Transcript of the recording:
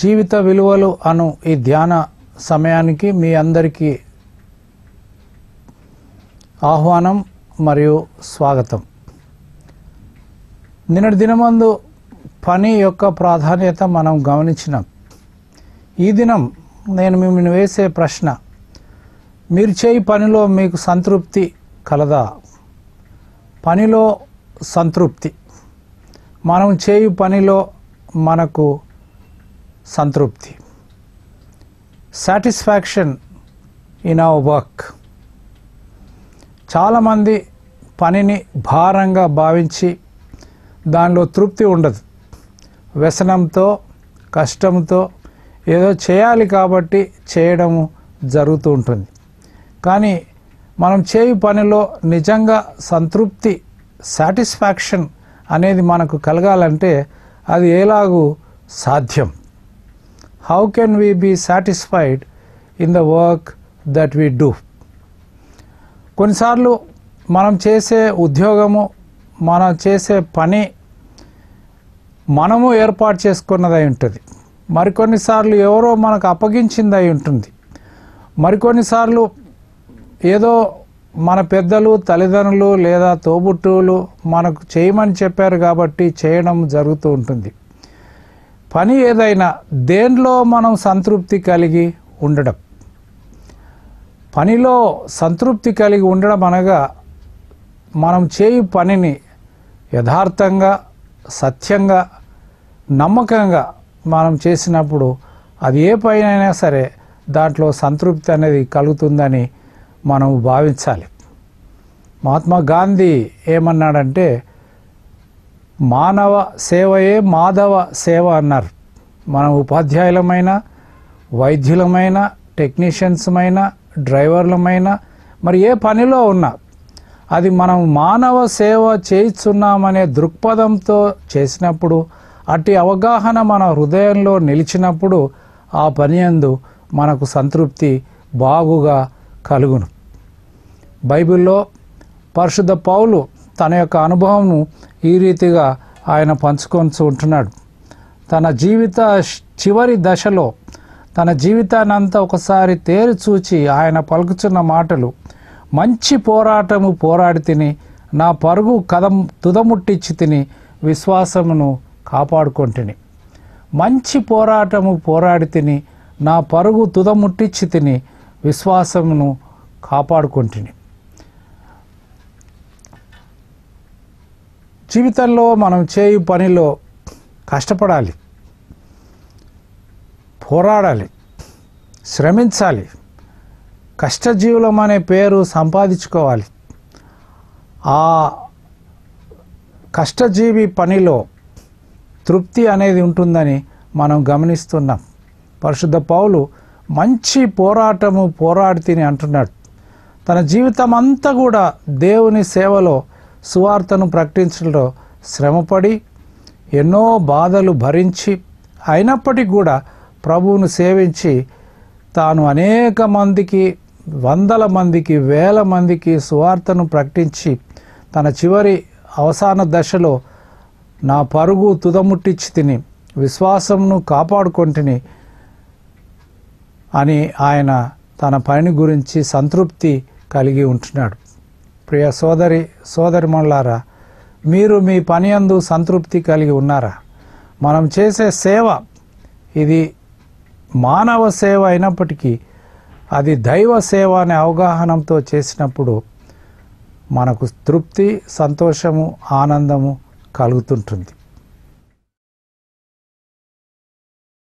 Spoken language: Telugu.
జీవిత విలువలు అను ఈ ధ్యాన సమయానికి మీ అందరికీ ఆహ్వానం మరియు స్వాగతం నిన్నటి దినమందు పని యొక్క ప్రాధాన్యత మనం గమనించినాం ఈ దినం నేను మిమ్మల్ని వేసే ప్రశ్న మీరు చేయి పనిలో మీకు సంతృప్తి కలదా పనిలో సంతృప్తి మనం చేయు పనిలో మనకు సంతృప్తి సాటిస్ఫాక్షన్ ఇన్ అవర్ వర్క్ చాలామంది పనిని భారంగా భావించి దానిలో తృప్తి ఉండదు వ్యసనంతో కష్టంతో ఏదో చేయాలి కాబట్టి చేయడము జరుగుతూ ఉంటుంది కానీ మనం చేయు పనిలో నిజంగా సంతృప్తి సాటిస్ఫాక్షన్ అనేది మనకు కలగాలంటే అది ఎలాగూ సాధ్యం how can we be satisfied in the work that we do కొన్నిసార్లు మనం చేసే ఉద్యోగము మనం చేసే పని మనము ఏర్పాటు చేసుకున్నదై ఉంటుంది మరికొన్నిసార్లు ఎవరో మనకు అప్పగించింది అయి ఉంటుంది మరికొన్నిసార్లు ఏదో మన పెద్దలు తల్లిదండ్రులు లేదా తోబుట్టువులు మనకు చేయమని చెప్పారు కాబట్టి చేయడం జరుగుతూ ఉంటుంది పని ఏదైనా దేనిలో మనం సంతృప్తి కలిగి ఉండడం పనిలో సంతృప్తి కలిగి ఉండడం అనగా మనం చేయు పనిని యథార్థంగా సత్యంగా నమ్మకంగా మనం చేసినప్పుడు అది ఏ పని అయినా సరే దాంట్లో సంతృప్తి అనేది కలుగుతుందని మనం భావించాలి మహాత్మా గాంధీ ఏమన్నాడంటే మానవ సేవయే మాధవ సేవ అన్నారు మనం ఉపాధ్యాయులమైన వైద్యులమైన టెక్నీషియన్స్మైన డ్రైవర్లమైన మరి ఏ పనిలో ఉన్నా అది మనం మానవ సేవ చేయిస్తున్నామనే దృక్పథంతో చేసినప్పుడు అట్టి అవగాహన మన హృదయంలో నిలిచినప్పుడు ఆ పని అందు మనకు సంతృప్తి బాగుగా కలుగును బైబిల్లో పరిశుద్ధ పౌలు తన యొక్క అనుభవంను ఈ రీతిగా ఆయన పంచుకొని ఉంటున్నాడు తన జీవిత చివరి దశలో తన జీవితాన్ని అంతా ఒకసారి తేరి చూచి ఆయన పలుకుచున్న మాటలు మంచి పోరాటము పోరాడి తిని నా పరుగు కదం తుదముట్టించి తిని విశ్వాసమును కాపాడుకొంటిని మంచి పోరాటము పోరాడి తిని నా పరుగు తుదముట్టించి తిని విశ్వాసమును కాపాడుకొంటిని జీవితంలో మనం చేయు పనిలో కష్టపడాలి పోరాడాలి శ్రమించాలి కష్టజీవులం అనే పేరు సంపాదించుకోవాలి ఆ కష్టజీవి పనిలో తృప్తి అనేది ఉంటుందని మనం గమనిస్తున్నాం పరిశుద్ధ పౌలు మంచి పోరాటము పోరాడి తిని అంటున్నాడు తన జీవితం అంతా కూడా దేవుని సేవలో సువార్తను ప్రకటించడంలో శ్రమపడి ఎన్నో బాధలు భరించి అయినప్పటికీ కూడా ప్రభువును సేవించి తాను అనేక మందికి వందల మందికి వేల మందికి సువార్తను ప్రకటించి తన చివరి అవసాన దశలో నా పరుగు తుదముట్టించి తిని విశ్వాసమును కాపాడుకొంటిని అని ఆయన తన పని గురించి సంతృప్తి కలిగి ఉంటున్నాడు ప్రియ సోదరి సోదరిమణులారా మీరు మీ పని అందు సంతృప్తి కలిగి ఉన్నారా మనం చేసే సేవ ఇది మానవ సేవ అయినప్పటికీ అది దైవ సేవ అనే అవగాహనతో చేసినప్పుడు మనకు తృప్తి సంతోషము ఆనందము కలుగుతుంటుంది